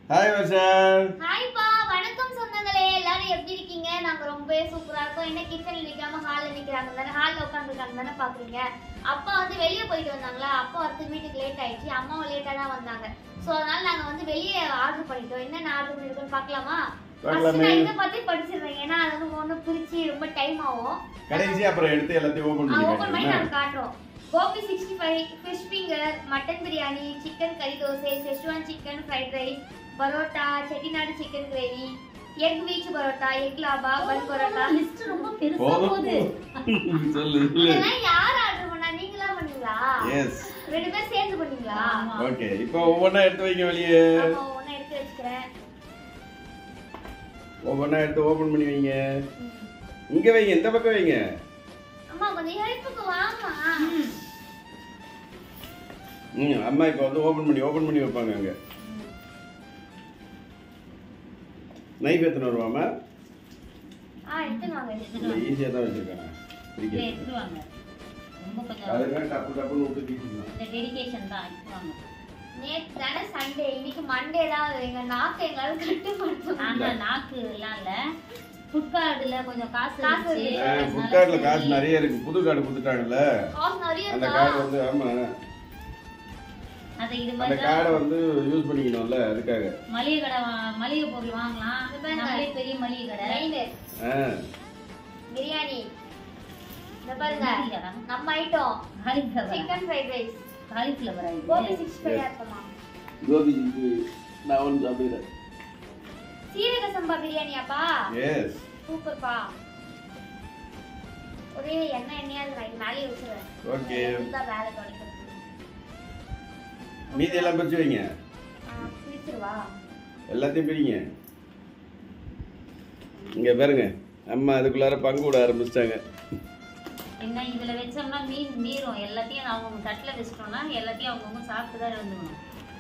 Hi வர்ஷன் ஹாய்ப்பா வணக்கம் சொந்தங்களே எல்லாரும் எப்படி இருக்கீங்க நாங்க ரொம்பவே சூப்பரா இருக்கோம் என்ன கிச்சன்ல நிக்காம ஹால்ல நிக்கிறாங்க தானே ஹால்ல உட்காந்துருக்காங்க தானே பாக்குறீங்க அப்பா வந்து வெளியே போயிட்டு வந்தாங்களா அப்பா வரதுக்கு வீட்டுக்கு லேட் ஆயிடுச்சு அம்மாவும் லேட்டா தான் வந்தாங்க சோ அதனால நாங்க வந்து வெளியே ஆர்டர் பண்ணிட்டோம் என்னென்ன ஆர்டர் பண்ணிருக்கோம் பார்க்கலாமா ஃபர்ஸ்ட் பார்க்கலாமே. நான் இதை பத்தி படிச்சிடுறேன் ஏன்னா அது வந்து ஒண்ணு பிரிச்சு ரொம்ப டைம் ஆகும் கடைசி அப்புறம் எடுத்து எல்லாத்தையும் ஓபன் ஓபன் பண்ணி பண்ணி நாங்க காட்டுறோம் gobi sixty five fish finger mutton biryani chicken கறி dosa schezwan chicken fried rice parotta Chettinad chicken gravy egg வீச் பரோட்டா எக் லாபா பன் பரோட்டா லிஸ்ட் ரொம்ப பெருசா போதும் போகுது சொல்லு சொல்லு இதெல்லாம் யார் ஆர்டர் பண்ணா நீங்களா பண்ணீங்களா எஸ் ரெண்டு பேரும் சேர்ந்து பண்ணீங்களா ஆமா. ஓகே இப்போ ஒவ்வொன்றா எடுத்து வைங்க வெளியே ஆமா ஒண்ணு எடுத்து வச்சுக்கிறேன் ஒவ்வொன்றா எடுத்து ஓபன் பண்ணி வைங்க ம். இங்க வைங்க இந்த பக்கம் வைங்க அம்மா கொஞ்சம் ஹெல்ப்புக்கு வாமா ம் அம்மா இப்போ வந்து ஓபன் பண்ணி ஓபன் பண்ணி வைப்பாங்க அங்க நைஃப் எத்தனை வருவாமா ஆ எடுத்துன்னு வாங்க எடுத்துன்னு வாங்க. ஈஸியாக தான் வச்சிருக்காங்க இதை பிடிக்க எடுத்துட்டு வாங்க ரொம்ப கொஞ்சம் அதுக்காக டப்பு டப்புன்னு விட்டு தீக்கலாம் இந்த டெடிகேஷன் தான் எடுத்துட்டு வாங்க நேத்து தானே சண்டே இன்னைக்கு மண்டே தான் எங்க நாக்கு எங்களால கட்டுப்படுத்த ஆனா நாக்கு எல்லாம் இல்ல ஃபுட் கார்டுல கொஞ்சம் காசு காசு இருந்துச்சு. இருக்கு. அதனால ஃபுட் கார்டில் காசு சரி. நிறைய இருக்கு புது கார்டு கொடுத்துட்டாங்கல்ல காசு நிறைய அந்த இருக்கா கார்டு வந்து ஆமா அது இது அந்த மாதிரி கார்டை வந்து யூஸ் பண்ணிக்கணும்ல அதுக்காக மளிகை கடை வா- மளிகை பொருள் வாங்கலாம் இது பாருங்க. நம்மளே பெரிய மளிகை கடை மெயின் ஆ பிரியாணி இந்த பாருங்க பிரியாணியா? நம்ம item cauliflower chicken fried rice cauliflower gobi sixty five இருக்குமா கோபி நான் ஒன்று சாப்பிடுறேன் சீரக சம்பா பிரியாணியாப்பா எஸ் சூப்பர்ப்பா ஒரே எண்ணெய் எண்ணெயா இருக்கு நான் மேலே வச்சுருவேன் ஓகே தான் வேலை தொடக்கிறது மீதி எல்லாம் பிரிச்சு வைங்க பிடிச்சிருவா எல்லாத்தையும் பிரிங்க இங்க பாருங்க அம்மா அதுக்குள்ளார பங்கு விட ஆரம்பிச்சிட்டாங்க என்ன இதுல வச்சோம்னா மீன் மீறும் எல்லாத்தையும் அவங்க தட்டுல வச்சிட்டோம்னா எல்லாத்தையும் அவங்கவுங்க சாப்பிட்டு தான் இருந்துக்கணும்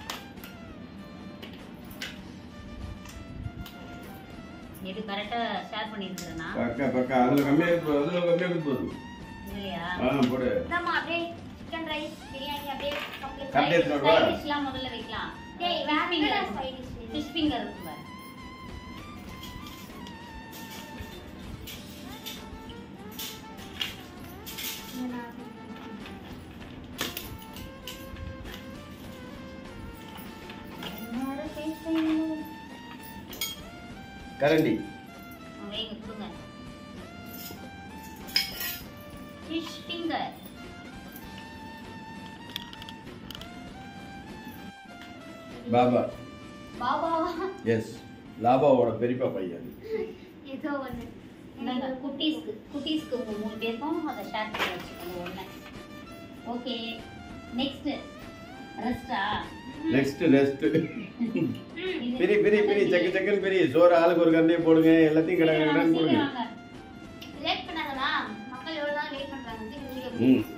எது கரெக்டா ஷேர் பண்ணிருக்கிறேன்னா பக்கா பக்கா அதுல கம்மியா இருக்கு அதுல கம்மியா இருக்கு போதும் இல்லையா ஆ போடு இந்தாம்மா அப்படியே சிக்கன் ரைஸ் பிரியாணி அப்படியே கம்ப்ளீட் அப்படியே எடுத்துட்டு வரவா? Side dishலாம் முதல்ல வைக்கலாம் டேய் வேற என்னடா side dish வேணும்? ஃபிஷ் ஃபிங்கர் இருக்கு பாரு கரண்டி வைங்க கொடுங்க ஃபிஷ் ஃபிங்கர் பாபா பாபாவா எஸ் லாபாவோட பெரியப்பா பையன் ஏதோ ஒண்ணு இந்தாங்க குட்டீஸ்க்கு குட்டீஸ்க்கு உங்க மூணு பேருக்கும் அதை ஷேர் பண்ணி வச்சுக்கோங்க ஒன்று ஓகே நெக்ஸ்ட் ரெஸ்டா நெக்ஸ்ட் நெக்ஸ்ட் பெரிய பெரிய பெரிய செக்க செக்கன் பெரிய சோறு ஆளுக்கு ஒரு கரண்டியே போடுங்க எல்லாத்தையும் கடை கடன் போடுங்க லேட் பண்ணாங்களா மக்கள் எவ்வளவு தான் லேட் பண்றாங்க சீக்கிரம் சீக்கிரம். ம்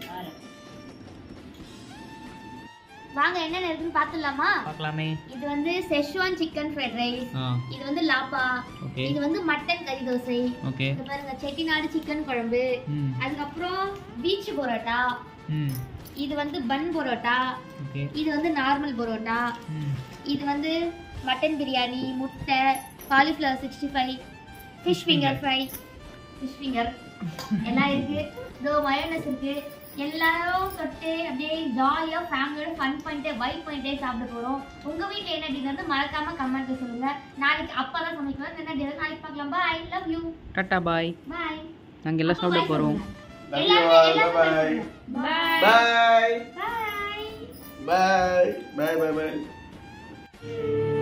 வாங்க என்னென்ன இருக்குன்னு பாத்துடலாமா பார்க்கலாமே இது வந்து செஷ்வான் சிக்கன் ஃப்ரைட் ரைஸ் ஆ இது வந்து லாப்பா ஓகே இது வந்து மட்டன் கறி தோசை ஓகே இது பாருங்க செட்டிநாடு சிக்கன் குழம்பு ம் அதுக்கப்புறம் பீச் பரோட்டா ம் இது வந்து பன் பரோட்டா ஓகே இது வந்து நார்மல் பரோட்டா ம் இது வந்து மட்டன் பிரியாணி முட்டை cauliflower sixty five fish finger fry fish finger எல்லாம் இருக்கு இதோ மயோனஸ் இருக்கு எல்லாரும் தொட்டு அப்படியே ஜாலியாக ஃபேமிலியோட ஃபன் பண்ணிட்டு வைப் பண்ணிட்டே சாப்பிட போகிறோம் உங்கள் வீட்டில் என்ன டின்னர் மறக்காம கமெண்ட்ல சொல்லுங்க நாளைக்கு அப்பா தான் சமைக்கலாம் என்ன டின்னர் நாளைக்கு பார்க்கலாம் பாய் லவ் யூ டாட்டா பாய் பாய் நாங்கள் எல்லாம் சாப்பிட போகிறோம் Love you all. Bye-bye. Bye Bye. Bye Bye. Bye. Bye. Bye.